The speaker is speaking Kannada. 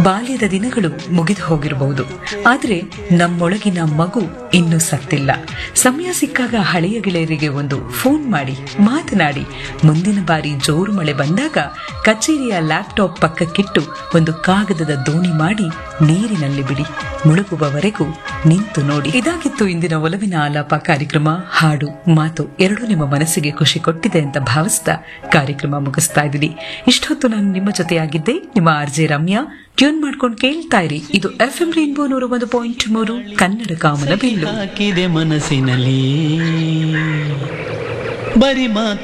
ಬಾಲ್ಯದ ದಿನಗಳು ಮುಗಿದು ಹೋಗಿರಬಹುದು ಆದ್ರೆ ನಮ್ಮೊಳಗಿನ ಮಗು ಇನ್ನೂ ಸತ್ತಿಲ್ಲ ಸಮಯ ಸಿಕ್ಕಾಗ ಹಳೆಯ ಗೆಳೆಯರಿಗೆ ಒಂದು ಫೋನ್ ಮಾಡಿ ಮಾತನಾಡಿ ಮುಂದಿನ ಬಾರಿ ಜೋರು ಮಳೆ ಬಂದಾಗ ಕಚೇರಿಯ ಲ್ಯಾಪ್ಟಾಪ್ ಪಕ್ಕಕ್ಕಿಟ್ಟು ಒಂದು ಕಾಗದದ ದೋಣಿ ಮಾಡಿ ನೀರಿನಲ್ಲಿ ಬಿಡಿ ಮುಳುಗುವವರೆಗೂ ನಿಂತು ನೋಡಿ ಇದಾಗಿತ್ತು ಇಂದಿನ ಒಲವಿನ ಆಲಾಪ ಕಾರ್ಯಕ್ರಮ ಹಾಡು ಮಾತು ಎರಡೂ ನಿಮ್ಮ ಮನಸ್ಸಿಗೆ ಖುಷಿ ಕೊಟ್ಟಿದೆ ಅಂತ ಭಾವಿಸ್ತಾ ಕಾರ್ಯಕ್ರಮ ಮುಗಿಸ್ತಾ ಇದ್ದೀನಿ ಇಷ್ಟೊತ್ತು ನಾನು ನಿಮ್ಮ ಜೊತೆಯಾಗಿದ್ದೆ ನಿಮ್ಮ ಆರ್ ಜೆ ರಮ್ಯಾ ಟ್ಯೂನ್ ಮಾಡ್ಕೊಂಡು ಕೇಳ್ತಾ ಇರಿ ಇದು ಎಫ್ ಎಂ ರೇನ್ಬೋ ನೂರ ಒಂದು ಪಾಯಿಂಟ್ ಮೂರು ಕನ್ನಡ ಕಾಮನ ಬಿಲ್ಲು ಹಾಕಿದೆ ಮನಸ್ಸಿನಲ್ಲಿ ಬರಿ ಮಾತು